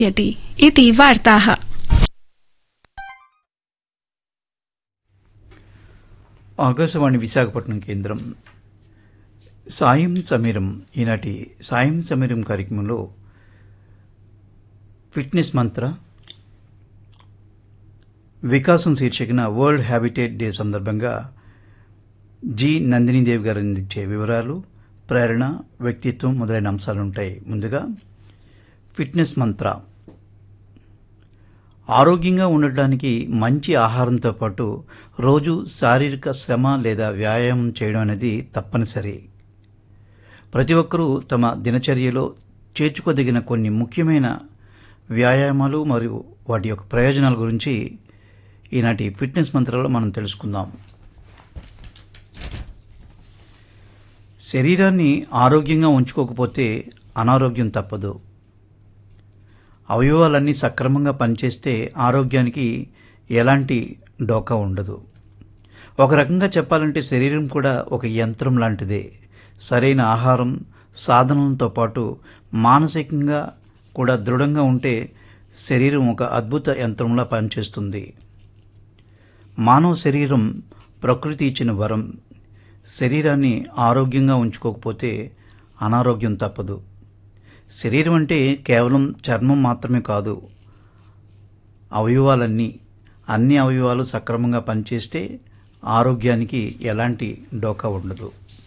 यति इति वार्ताः ఆకాశవాణి విశాఖపట్నం కేంద్రం సాయం సమీరం ఈనాటి సాయం సమీరం కార్యక్రమంలో ఫిట్నెస్ మంత్ర వికాసం శీర్షికన వరల్డ్ హ్యాబిటేట్ డే సందర్భంగా జి నందినీదేవి గారు అందించే వివరాలు ప్రేరణ వ్యక్తిత్వం మొదలైన అంశాలు ఉంటాయి ముందుగా ఫిట్నెస్ మంత్ర ఆరోగ్యంగా ఉండటానికి మంచి ఆహారంతో పాటు రోజు శారీరక శ్రమ లేదా వ్యాయామం చేయడం అనేది తప్పనిసరి ప్రతి ఒక్కరూ తమ దినచర్యలో చేర్చుకోదగిన కొన్ని ముఖ్యమైన వ్యాయామాలు మరియు వాటి యొక్క ప్రయోజనాల గురించి ఈనాటి ఫిట్నెస్ మంత్రాల్లో మనం తెలుసుకుందాం శరీరాన్ని ఆరోగ్యంగా ఉంచుకోకపోతే అనారోగ్యం తప్పదు అవయవాలన్నీ సక్రమంగా పనిచేస్తే ఆరోగ్యానికి ఎలాంటి డోకా ఉండదు ఒక రకంగా చెప్పాలంటే శరీరం కూడా ఒక యంత్రం లాంటిదే సరైన ఆహారం సాధనలతో పాటు మానసికంగా కూడా దృఢంగా ఉంటే శరీరం ఒక అద్భుత యంత్రంలా పనిచేస్తుంది మానవ శరీరం ప్రకృతి ఇచ్చిన వరం శరీరాన్ని ఆరోగ్యంగా ఉంచుకోకపోతే అనారోగ్యం తప్పదు శరీరం అంటే కేవలం చర్మం మాత్రమే కాదు అవయవాలన్నీ అన్ని అవయవాలు సక్రమంగా పనిచేస్తే ఆరోగ్యానికి ఎలాంటి డోకా ఉండదు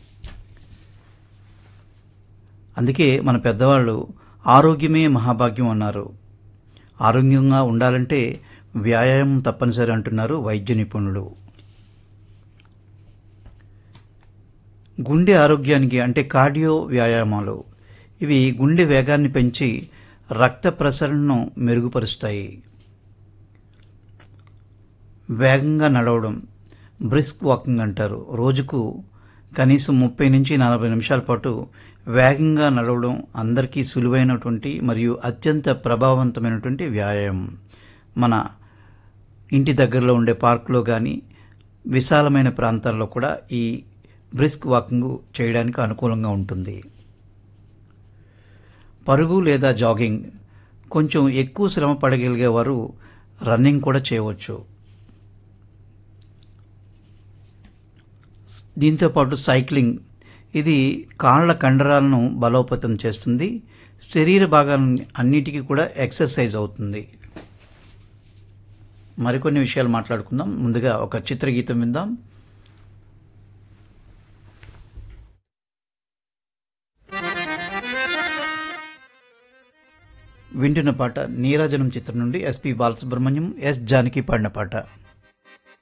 అందుకే మన పెద్దవాళ్ళు ఆరోగ్యమే మహాభాగ్యం అన్నారు ఆరోగ్యంగా ఉండాలంటే వ్యాయామం తప్పనిసరి అంటున్నారు వైద్య నిపుణులు గుండె ఆరోగ్యానికి అంటే కార్డియో వ్యాయామాలు ఇవి గుండె వేగాన్ని పెంచి రక్త ప్రసరణను మెరుగుపరుస్తాయి వేగంగా నడవడం బ్రిస్క్ వాకింగ్ అంటారు రోజుకు కనీసం ముప్పై నుంచి నలభై నిమిషాల పాటు వేగంగా నడవడం అందరికీ సులువైనటువంటి మరియు అత్యంత ప్రభావవంతమైనటువంటి వ్యాయామం మన ఇంటి దగ్గరలో ఉండే పార్కులో కానీ విశాలమైన ప్రాంతాల్లో కూడా ఈ బ్రిస్క్ వాకింగ్ చేయడానికి అనుకూలంగా ఉంటుంది పరుగు లేదా జాగింగ్ కొంచెం ఎక్కువ శ్రమ పడగలిగే వారు రన్నింగ్ కూడా చేయవచ్చు దీంతో పాటు సైక్లింగ్ ఇది కాళ్ళ కండరాలను బలోపేతం చేస్తుంది శరీర భాగాలను అన్నిటికీ కూడా ఎక్సర్సైజ్ అవుతుంది మరికొన్ని విషయాలు మాట్లాడుకుందాం ముందుగా ఒక చిత్రగీతం విందాం వింటున్న పాట నీరాజనం చిత్రం నుండి ఎస్పి బాలసుబ్రహ్మణ్యం ఎస్ జానకి పాడిన పాట